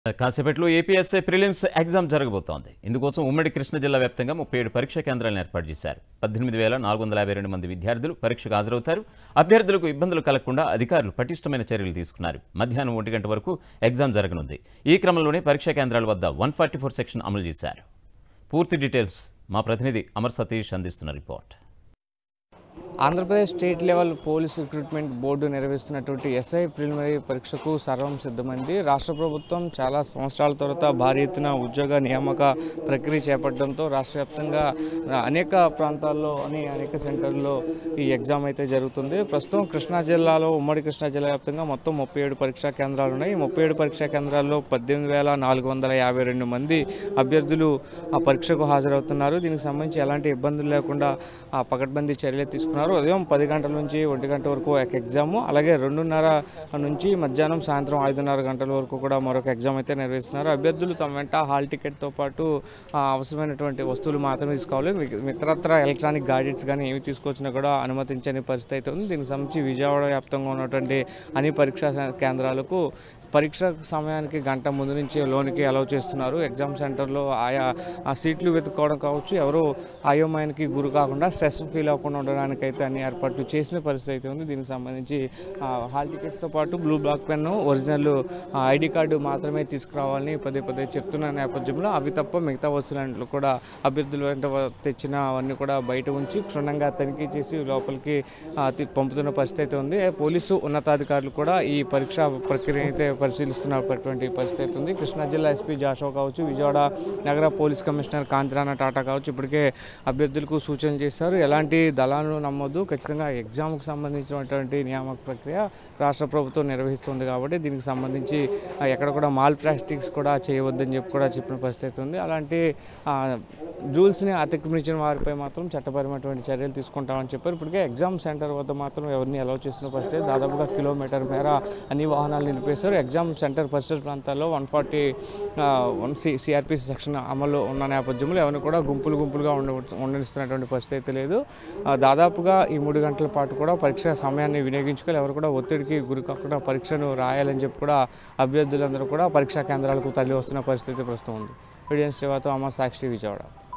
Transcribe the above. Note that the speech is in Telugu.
కాసేపట్లో ఏపీఎస్ఏ ప్రిలిమ్స్ ఎగ్జామ్ జరగబోతోంది ఇందుకోసం ఉమ్మడి కృష్ణా జిల్లా వ్యాప్తంగా ముప్పై ఏడు పరీక్షా కేంద్రాలను ఏర్పాటు చేశారు పద్దెనిమిది వేల నాలుగు వందల యాభై రెండు మంది విద్యార్థులు పరీక్షకు హాజరవుతారు అభ్యర్థులకు ఇబ్బందులు కలగకుండా అధికారులు పటిష్టమైన చర్యలు తీసుకున్నారు మధ్యాహ్నం ఒంటి గంట వరకు ఎగ్జామ్ జరగనుంది ఈ క్రమంలోనే పరీక్షా కేంద్రాల వద్ద వన్ ఫార్టీ ఫోర్ సెక్షన్ అమలు చేశారు పూర్తి డీటెయిల్స్ మా ప్రతినిధి అమర్ సతీష్ అందిస్తున్న report Andhra Pradesh state level police recruitment board నిర్వహిస్తున్నటువంటి ఎస్ఐ ప్రిలిమినరీ పరీక్షకు సర్వం సిద్ధమైంది రాష్ట్ర ప్రభుత్వం చాలా సంవత్సరాల తర్వాత భారీ ఎత్తున ఉద్యోగ నియామక ప్రక్రియ చేపట్టడంతో రాష్ట్ర వ్యాప్తంగా అనేక ప్రాంతాల్లో అని అనేక సెంటర్లో ఈ ఎగ్జామ్ అయితే జరుగుతుంది ప్రస్తుతం కృష్ణా జిల్లాలో ఉమ్మడి కృష్ణా జిల్లా వ్యాప్తంగా మొత్తం ముప్పై ఏడు పరీక్షా కేంద్రాలు ఉన్నాయి ఈ ముప్పై ఏడు పరీక్షా కేంద్రాల్లో పద్దెనిమిది వేల నాలుగు వందల యాభై రెండు మంది అభ్యర్థులు ఆ పరీక్షకు హాజరవుతున్నారు దీనికి సంబంధించి ఎలాంటి ఇబ్బందులు లేకుండా ఆ పకడ్బందీ చర్యలు తీసుకున్నారు ఉదయం పది గంటల నుంచి ఒంటి గంట వరకు ఒక ఎగ్జామ్ అలాగే రెండున్నర నుంచి మధ్యాహ్నం సాయంత్రం ఐదున్నర గంటల వరకు కూడా మరొక ఎగ్జామ్ అయితే నిర్వహిస్తున్నారు అభ్యర్థులు తమ వెంట హాల్ టికెట్తో పాటు ఆ, అవసరమైనటువంటి వస్తువులు మాత్రమే తీసుకోవాలి మిగ- మిగతాత్ర ఎలక్ట్రానిక్ గాడ్జెట్స్ కానీ ఏమి తీసుకొచ్చినా కూడా అనుమతించని పరిస్థితి అయితే ఉంది దీనికి సంబంధించి విజయవాడ వ్యాప్తంగా ఉన్నటువంటి అన్ని పరీక్షా కేంద్రాలకు పరీక్ష సమయానికి గంట ముందు నుంచి లోనికి అలౌ చేస్తున్నారు ఎగ్జామ్ సెంటర్లో ఆయా ఆ సీట్లు వెతుక్కోవడం కావచ్చు ఎవరు అయోమయానికి గురి కాకుండా స్ట్రెస్ ఫీల్ అవ్వకుండా ఉండడానికి అయితే అన్ని ఏర్పాట్లు చేసిన పరిస్థితి అయితే ఉంది దీనికి సంబంధించి ఆ, హాల్ టికెట్స్తో పాటు blue black pen original ID card మాత్రమే తీసుకురావాలని పదే పదే చెప్తున్న నేపథ్యంలో అవి తప్ప మిగతా వస్తువులు కూడా అభ్యర్థులు వెంట వ- తెచ్చిన అవన్నీ కూడా బయట ఉంచి క్షుణ్ణంగా తనిఖీ చేసి లోపలికి ఆ, తి- పంపుతున్న పరిస్థితి అయితే ఉంది పోలీసు ఉన్నతాధికారులు కూడా ఈ పరీక్ష ప్రక్రియ అయితే పరిశీలిస్తున్నటువంటి పరిస్థితి అయితే ఉంది కృష్ణా జిల్లా ఎస్పీ జాషో కావచ్చు విజయవాడ నగర పోలీస్ కమిషనర్ కాంతిరాణ టాటా కావచ్చు ఇప్పటికే అభ్యర్థులకు సూచనలు చేశారు ఎలాంటి దళాలను నమ్మొద్దు ఖచ్చితంగా ఎగ్జామ్కి సంబంధించినటువంటి నియామక ప్రక్రియ రాష్ట్ర ప్రభుత్వం నిర్వహిస్తుంది కాబట్టి దీనికి సంబంధించి ఆ, ఎక్కడ కూడా మాల్ ప్రాక్టీస్ కూడా చేయవద్దని చెప్పి కూడా చెప్పిన పరిస్థితి అయితే ఉంది అలాంటి ఆ, రూల్స్ని అతిక్రమించిన వారిపై మాత్రం చట్టపరమైనటువంటి చర్యలు తీసుకుంటామని చెప్పారు ఇప్పటికే ఎగ్జామ్ సెంటర్ వద్ద మాత్రం ఎవరిని అలౌ చేసిన పరిస్థితి దాదాపుగా కిలోమీటర్ మేర అన్ని వాహనాలు నిలిపేశారు ఎగ్జామ్ సెంటర్ పరిసర ప్రాంతాల్లో one forty one C CrPC section అమలు ఉన్న నేపథ్యంలో ఎవరిని కూడా గుంపులు గుంపులుగా ఉండ ఉండనిస్తున్నటువంటి పరిస్థితి అయితే లేదు ఆ, దాదాపుగా ఈ మూడు గంటల పాటు కూడా పరీక్ష సమయాన్ని వినియోగించుకోవాలి ఎవరు కూడా ఒత్తిడికి గురి కాకుండా పరీక్షను రాయాలని చెప్పి కూడా అభ్యర్థులందరూ కూడా పరీక్షా కేంద్రాలకు తరలి వస్తున్న పరిస్థితి ప్రస్తుతం ఉంది వీడియో సేవతో అమ్మ సాక్షి విజయవాడ